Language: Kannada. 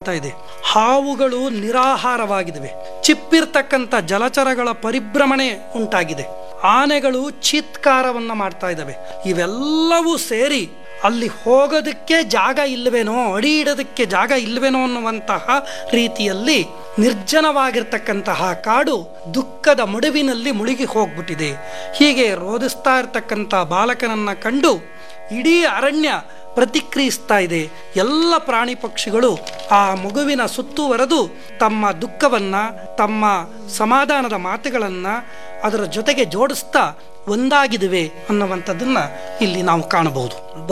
ಆಗ್ತಾ ಇದೆ ಹಾವುಗಳು ನಿರಾಹಾರವಾಗಿವೆ ಚಿಪ್ಪಿರ್ತಕ್ಕಂಥ ಜಲಚರಗಳ ಪರಿಭ್ರಮಣೆ ಉಂಟಾಗಿದೆ ಆನೆಗಳು ಚೀತ್ಕಾರವನ್ನ ಮಾಡ್ತಾ ಇದ್ದಾವೆ ಇವೆಲ್ಲವೂ ಸೇರಿ ಅಲ್ಲಿ ಹೋಗೋದಕ್ಕೆ ಜಾಗ ಇಲ್ಲವೇನೋ ಅಡಿ ಇಡೋದಕ್ಕೆ ಜಾಗ ಇಲ್ಲವೇನೋ ಅನ್ನುವಂತಹ ರೀತಿಯಲ್ಲಿ ನಿರ್ಜನವಾಗಿರ್ತಕ್ಕಂತಹ ಕಾಡು ದುಃಖದ ಮಡುವಿನಲ್ಲಿ ಮುಳುಗಿ ಹೋಗ್ಬಿಟ್ಟಿದೆ ಹೀಗೆ ರೋಧಿಸ್ತಾ ಇರ್ತಕ್ಕಂಥ ಬಾಲಕನನ್ನ ಕಂಡು ಇಡೀ ಅರಣ್ಯ ಪ್ರತಿಕ್ರಿಯಿಸ್ತಾ ಇದೆ ಎಲ್ಲ ಪ್ರಾಣಿ ಪಕ್ಷಿಗಳು ಆ ಮಗುವಿನ ಸುತ್ತುವರೆದು ತಮ್ಮ ದುಃಖವನ್ನ ತಮ್ಮ ಸಮಾಧಾನದ ಮಾತುಗಳನ್ನ ಅದರ ಜೊತೆಗೆ ಜೋಡಿಸ್ತಾ ಒಂದಾಗಿದುವೆ ಅನ್ನುವಂಥದ್ದನ್ನ ಇಲ್ಲಿ ನಾವು ಕಾಣಬಹುದು